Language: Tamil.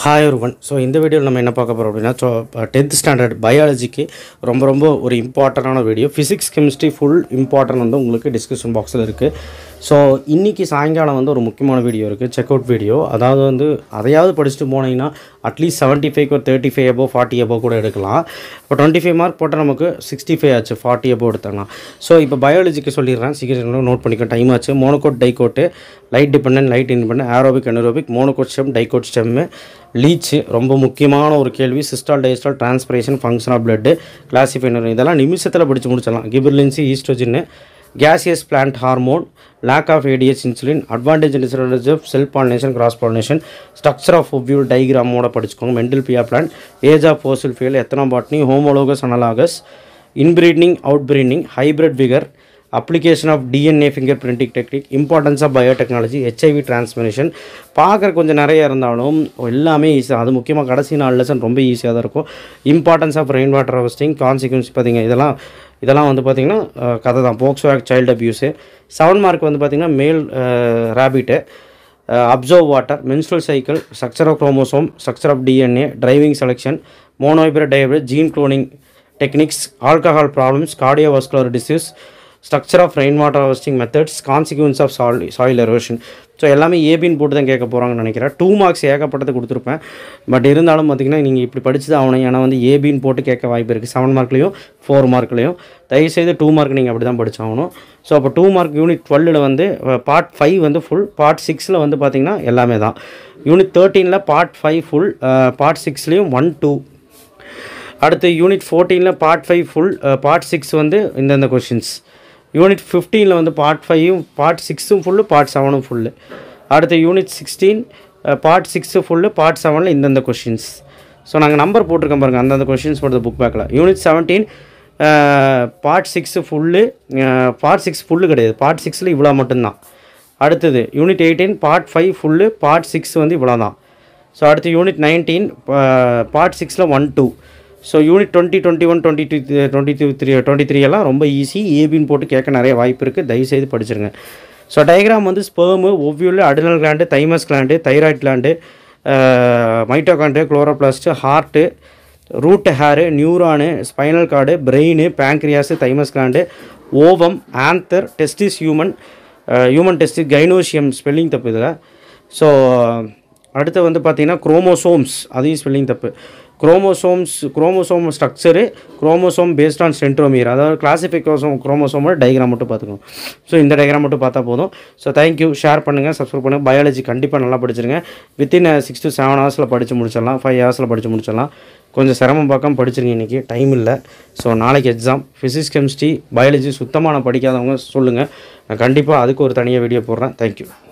ஹாய் ஒருவன் ஸோ இந்த வீடியோவில் நம்ம என்ன பார்க்க போகிறோம் அப்படின்னா ஸோ டென்த் ஸ்டாண்டர்ட் பயாலஜிக்கு ரொம்ப ரொம்ப ஒரு இம்பார்ட்டண்டான video physics chemistry full important வந்து உங்களுக்கு டிஸ்கிரிப்ஷன் பாக்ஸில் இருக்குது ஸோ இன்றைக்கி சாயங்காலம் வந்து ஒரு முக்கியமான வீடியோ இருக்குது செக் அவுட் வீடியோ அதாவது வந்து அதையாவது படிச்சுட்டு போனீங்கன்னா அட்லீஸ்ட் செவன்ட்டி ஃபைவ் ஒரு thirty five above forty above கூட எடுக்கலாம் இப்போ டுவெண்ட்டி ஃபைவ் மார்க் போட்டால் நமக்கு சிக்ஸ்டி ஃபைவ் ஆச்சு ஃபார்ட்டி அபோ எடுத்துக்கலாம் ஸோ இப்போ பயாலஜிக்கு சொல்லிடுறேன் சீக்கிரம் நோட் பண்ணிக்க டைம் ஆச்சு monocot dicot light dependent light independent aerobic anaerobic monocot stem dicot stem லீச்சு ரொம்ப முக்கியமான ஒரு கேள்வி systole diastole transpiration function of blood கிளாசிஃபைனர் இதெல்லாம் நிமிஷத்தில் படித்து முடிச்சிடலாம் கிபிர்லின்சி ஈஸ்ட்ரோஜின்னு கேசியஸ் plant hormone lack of ADS insulin advantage and disadvantage of cell pollination cross pollination structure of ovule டைகிராமோட படிச்சுக்கோங்க Mendel pea plant age of fossil fuel ethnobotany homologous analogous inbreeding outbreeding hybrid vigour application of DNA fingerprinting technique importance of biotechnology HIV transmission பார்க்குற கொஞ்சம் நிறைய இருந்தாலும் எல்லாமே ஈஸி அது முக்கியமாக கடைசி நாலு லெசன் ரொம்ப ஈஸியாக தான் இருக்கும் importance of rain water harvesting consequence பார்த்தீங்க இதெல்லாம் இதெல்லாம் வந்து பார்த்திங்கன்னா அஹ், கதை தான் POCSO act child abuse seven mark வந்து பார்த்திங்கன்னா மேல் rapid observe water menstrual cycle structure of chromosome structure of DNA driving selection monohybrid dihybrid gene cloning techniques alcohol problems cardiovascular disease structure of rain water harvesting methods consequence of சால் சாயில் எரோஷன் ஸோ எல்லாமே ஏபின்னு போட்டு தான் கேட்க போகிறாங்கன்னு நினைக்கிறேன் டூ மார்க்ஸ் ஏகப்பட்டது கொடுத்துருப்பேன் பட் இருந்தாலும் பார்த்தீங்கன்னா நீங்கள் இப்படி படிச்சு தான் ஆகணும் ஏன்னா வந்து ஏபின்னு போட்டு கேட்க வாய்ப்பு இருக்குது செவன் மார்க்லேயும் ஃபோர் மார்க்லேயும் தயவுசெய்து டூ மார்க் நீங்கள் அப்படி தான் படிச்சாகணும் ஸோ அப்போ டூ மார்க் யூனிட் டுவெல்லில் வந்து பார்ட் ஃபைவ் வந்து ஃபுல் பார்ட் சிக்ஸில் வந்து பார்த்திங்கன்னா எல்லாமே தான் யூனிட் தேர்ட்டீனில் பார்ட் ஃபைவ் ஃபுல் பார்ட் சிக்ஸ்லேயும் ஒன் டூ அடுத்து யூனிட் ஃபோர்டீனில் part five full part six வந்து இந்தந்த கொஷின்ஸ் யூனிட் ஃபிஃப்டீனில் வந்து பார்ட் ஃபைவும் பார்ட் சிக்ஸும் ஃபுல்லு பார்ட் செவனும் ஃபுல்லு அடுத்து unit sixteen part six full part செவனில் இந்தந்த கொஷின்ஸ் ஸோ நாங்கள் நம்பர் போட்டிருக்கோம் பாருங்கள் அந்தந்த கொஷின்ஸ் போடுறது புக் பேக்கில் unit seventeen part six full part six full கிடையாது பார்ட் சிக்ஸில் இவ்வளோ மட்டும்தான் அடுத்தது unit eighteen part five full part six வந்து இவ்வளோ தான் ஸோ அடுத்து யூனிட் நைன்டீன் பார்ட் சிக்ஸில் one two so unit twenty twenty one twenty two twenty two three twenty three எல்லாம் ரொம்ப ஈஸி ஏபின்னு போட்டு கேட்க நிறைய வாய்ப்பு இருக்குது தயவுசெய்து படிச்சிருங்க ஸோ டயக்ராம் வந்து sperm ovule adrenal gland thymus gland thyroid gland mitochondria chloroplast heart root hair neuron spinal cord brain pancreas thymus gland ovum anther testis human human testis gynoecium spelling தப்பு இதில் ஸோ அடுத்து வந்து பார்த்தீங்கன்னா குரோமோசோம்ஸ் அதையும் ஸ்பெல்லிங் தப்பு chromosomes chromosome structure chromosome based on centromere அதாவது கிளாசிஃபிகோசோம் குரோமோசோமோட டயக்ராம் மட்டும் பார்த்துக்கணும் ஸோ இந்த டயக்ராம் மட்டும் பார்த்தா போதும் ஸோ தேங்க்யூ ஷேர் பண்ணுங்கள் சப்ஸ்கிரைப் பண்ணுங்கள் பயாலஜி கண்டிப்பாக நல்லா படிச்சிருங்க வித்தின் சிக்ஸ் டு செவன் ஹவர்ஸில் படித்து முடிச்சிடலாம் ஃபைவ் ஹவர்ஸில் படித்து முடிச்சிடலாம் கொஞ்சம் சிரமம் பார்க்காம படிச்சிருங்க இன்றைக்கி டைம் இல்லை ஸோ நாளைக்கு எக்ஸாம் ஃபிசிக்ஸ் கெமிஸ்ட்ரி பயாலஜி சுத்தமாக நான் படிக்காதவங்க சொல்லுங்கள் நான் கண்டிப்பாக அதுக்கு ஒரு தனியாக வீடியோ போடுறேன் தேங்க்யூ